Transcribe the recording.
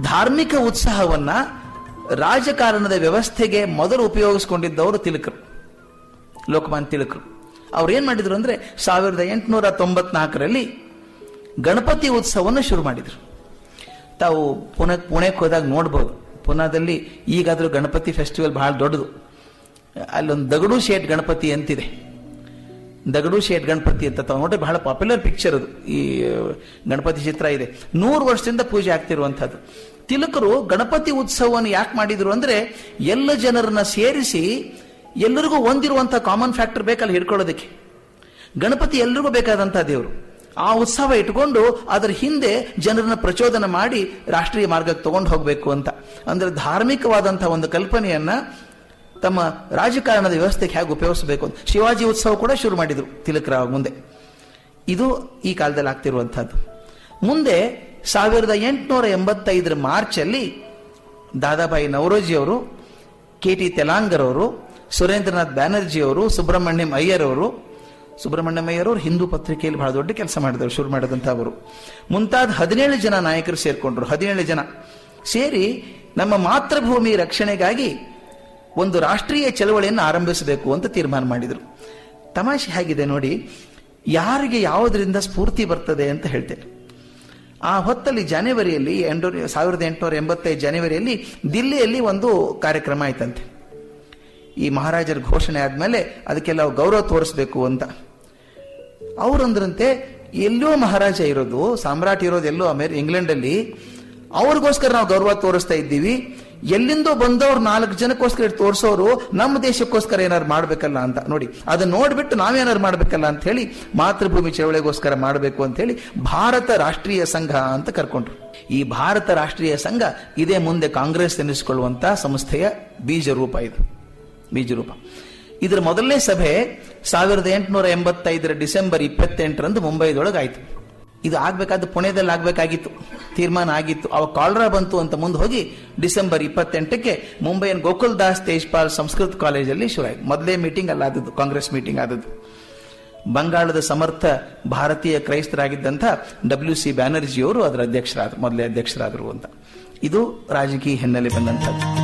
ಧಾರ್ಮಿಕ ಉತ್ಸಾಹವನ್ನ ರಾಜಕಾರಣದ ವ್ಯವಸ್ಥೆಗೆ ಮೊದಲು ಉಪಯೋಗಿಸಿಕೊಂಡಿದ್ದವರು ತಿಲಕರು ಲೋಕಮಾನ್ಯ ತಿಲಕರು ಅವ್ರು ಏನ್ ಮಾಡಿದ್ರು ಅಂದ್ರೆ ಸಾವಿರದ ಎಂಟುನೂರ ತೊಂಬತ್ನಾಲ್ಕರಲ್ಲಿ ಗಣಪತಿ ಉತ್ಸವವನ್ನು ಶುರು ಮಾಡಿದ್ರು ತಾವು ಪುಣೆ ಪುಣೆಗೆ ಹೋದಾಗ ನೋಡ್ಬೋದು ಪುನಾದಲ್ಲಿ ಈಗಾದ್ರೂ ಗಣಪತಿ ಫೆಸ್ಟಿವಲ್ ಬಹಳ ದೊಡ್ಡದು ಅಲ್ಲೊಂದು ದಗಡು ಶೇಟ್ ಗಣಪತಿ ಅಂತಿದೆ ದಗಡು ಶೇಟ್ ಗಣಪತಿ ಅಂತ ತಾವು ನೋಡ್ರೆ ಬಹಳ ಪಾಪ್ಯುಲರ್ ಪಿಕ್ಚರ್ ಅದು ಈ ಗಣಪತಿ ಚಿತ್ರ ಇದೆ ನೂರು ವರ್ಷದಿಂದ ಪೂಜೆ ಆಗ್ತಿರುವಂತಹದ್ದು ತಿಲಕರು ಗಣಪತಿ ಉತ್ಸವವನ್ನು ಯಾಕೆ ಮಾಡಿದ್ರು ಅಂದ್ರೆ ಎಲ್ಲ ಜನರನ್ನ ಸೇರಿಸಿ ಎಲ್ಲರಿಗೂ ಒಂದಿರುವಂತಹ ಕಾಮನ್ ಫ್ಯಾಕ್ಟರ್ ಬೇಕಲ್ಲ ಹಿಡ್ಕೊಳ್ಳೋದಕ್ಕೆ ಗಣಪತಿ ಎಲ್ರಿಗೂ ಬೇಕಾದಂತಹ ದೇವರು ಆ ಉತ್ಸವ ಇಟ್ಕೊಂಡು ಅದರ ಹಿಂದೆ ಜನರನ್ನ ಪ್ರಚೋದನೆ ಮಾಡಿ ರಾಷ್ಟ್ರೀಯ ಮಾರ್ಗಕ್ಕೆ ತಗೊಂಡು ಹೋಗಬೇಕು ಅಂತ ಅಂದ್ರೆ ಧಾರ್ಮಿಕವಾದಂತಹ ಒಂದು ಕಲ್ಪನೆಯನ್ನ ತಮ್ಮ ರಾಜಕಾರಣದ ವ್ಯವಸ್ಥೆಗೆ ಹೇಗೆ ಉಪಯೋಗಿಸಬೇಕು ಅಂತ ಶಿವಾಜಿ ಉತ್ಸವ ಕೂಡ ಶುರು ಮಾಡಿದ್ರು ತಿಲಕರ ಮುಂದೆ ಇದು ಈ ಕಾಲದಲ್ಲಿ ಆಗ್ತಿರುವಂತಹದ್ದು ಮುಂದೆ ಸಾವಿರದ ಎಂಟುನೂರ ಎಂಬತ್ತೈದರ ಮಾರ್ಚ್ ಅಲ್ಲಿ ದಾದಾಬಾಯಿ ನವರೋಜಿ ಅವರು ಕೆ ಟಿ ತೆಲಾಂಗರ್ ಅವರು ಸುರೇಂದ್ರನಾಥ್ ಬ್ಯಾನರ್ಜಿ ಅವರು ಸುಬ್ರಹ್ಮಣ್ಯಂ ಅಯ್ಯರ್ ಅವರು ಸುಬ್ರಹ್ಮಣ್ಯಂ ಅಯ್ಯರ್ ಅವರು ಹಿಂದೂ ಪತ್ರಿಕೆಯಲ್ಲಿ ಬಹಳ ದೊಡ್ಡ ಕೆಲಸ ಮಾಡಿದವರು ಶುರು ಮಾಡಿದಂಥವರು ಮುಂತಾದ ಹದಿನೇಳು ಜನ ನಾಯಕರು ಸೇರ್ಕೊಂಡ್ರು ಹದಿನೇಳು ಜನ ಸೇರಿ ನಮ್ಮ ಮಾತೃಭೂಮಿ ರಕ್ಷಣೆಗಾಗಿ ಒಂದು ರಾಷ್ಟ್ರೀಯ ಚಳವಳಿಯನ್ನು ಆರಂಭಿಸಬೇಕು ಅಂತ ತೀರ್ಮಾನ ಮಾಡಿದರು ತಮಾಷೆ ಹೇಗಿದೆ ನೋಡಿ ಯಾರಿಗೆ ಯಾವುದರಿಂದ ಸ್ಫೂರ್ತಿ ಬರ್ತದೆ ಅಂತ ಹೇಳ್ತೇನೆ ಆ ಹೊತ್ತಲ್ಲಿ ಜನವರಿಯಲ್ಲಿ ಎಂಟು ಸಾವಿರದ ಎಂಟುನೂರ ಎಂಬತ್ತೈದು ಜನವರಿಯಲ್ಲಿ ದಿಲ್ಲಿಯಲ್ಲಿ ಒಂದು ಕಾರ್ಯಕ್ರಮ ಆಯ್ತಂತೆ ಈ ಮಹಾರಾಜರ ಘೋಷಣೆ ಆದ್ಮೇಲೆ ಅದಕ್ಕೆಲ್ಲ ಗೌರವ ತೋರಿಸ್ಬೇಕು ಅಂತ ಅವರಂದ್ರಂತೆ ಎಲ್ಲೋ ಮಹಾರಾಜ ಇರೋದು ಸಾಮ್ರಾಟ್ ಇರೋದು ಎಲ್ಲೋ ಅಮೇರಿ ಇಂಗ್ಲೆಂಡಲ್ಲಿ ಅವ್ರಿಗೋಸ್ಕರ ನಾವು ಗೌರವ ತೋರಿಸ್ತಾ ಇದ್ದೀವಿ ಎಲ್ಲಿಂದೋ ಬಂದವ್ರು ನಾಲ್ಕು ಜನಕ್ಕೋಸ್ಕರ ತೋರಿಸೋರು ನಮ್ಮ ದೇಶಕ್ಕೋಸ್ಕರ ಏನಾರು ಮಾಡ್ಬೇಕಲ್ಲ ಅಂತ ನೋಡಿ ಅದನ್ನ ನೋಡ್ಬಿಟ್ಟು ನಾವೇನಾರು ಮಾಡ್ಬೇಕಲ್ಲ ಅಂತ ಹೇಳಿ ಮಾತೃಭೂಮಿ ಚಳವಳಿಗೋಸ್ಕರ ಮಾಡಬೇಕು ಅಂತ ಹೇಳಿ ಭಾರತ ರಾಷ್ಟ್ರೀಯ ಸಂಘ ಅಂತ ಕರ್ಕೊಂಡ್ರು ಈ ಭಾರತ ರಾಷ್ಟ್ರೀಯ ಸಂಘ ಇದೇ ಮುಂದೆ ಕಾಂಗ್ರೆಸ್ ಎನಿಸಿಕೊಳ್ಳುವಂತ ಸಂಸ್ಥೆಯ ಬೀಜ ರೂಪ ಇದು ಬೀಜ ರೂಪ ಇದರ ಮೊದಲನೇ ಸಭೆ ಸಾವಿರದ ಎಂಟುನೂರ ಎಂಬತ್ತೈದರ ಡಿಸೆಂಬರ್ ಇಪ್ಪತ್ತೆಂಟರಂದು ಮುಂಬೈದೊಳಗೆ ಆಯ್ತು ಇದು ಆಗ್ಬೇಕಾದ ಪುಣೆದಲ್ಲಿ ಆಗ್ಬೇಕಾಗಿತ್ತು ತೀರ್ಮಾನ ಆಗಿತ್ತು ಅವಾಗ ಕಾಲ್ರಾ ಬಂತು ಅಂತ ಮುಂದೆ ಹೋಗಿ ಡಿಸೆಂಬರ್ ಇಪ್ಪತ್ತೆಂಟಕ್ಕೆ ಮುಂಬೈನ ಗೋಕುಲ್ ದಾಸ್ ತೇಜ್ಪಾಲ್ ಸಂಸ್ಕೃತ ಕಾಲೇಜಲ್ಲಿ ಶುರು ಆಯ್ತು ಮೊದಲೇ ಮೀಟಿಂಗ್ ಅಲ್ಲ ಆದದ್ದು ಕಾಂಗ್ರೆಸ್ ಮೀಟಿಂಗ್ ಆದದ್ದು ಬಂಗಾಳದ ಸಮರ್ಥ ಭಾರತೀಯ ಕ್ರೈಸ್ತರಾಗಿದ್ದಂಥ ಡಬ್ಲ್ಯೂ ಸಿ ಬ್ಯಾನರ್ಜಿಯವರು ಅದರ ಅಧ್ಯಕ್ಷರಾದ್ರು ಮೊದಲೇ ಅಧ್ಯಕ್ಷರಾದರು ಅಂತ ಇದು ರಾಜಕೀಯ ಹಿನ್ನೆಲೆ ಬಂದಂಥದ್ದು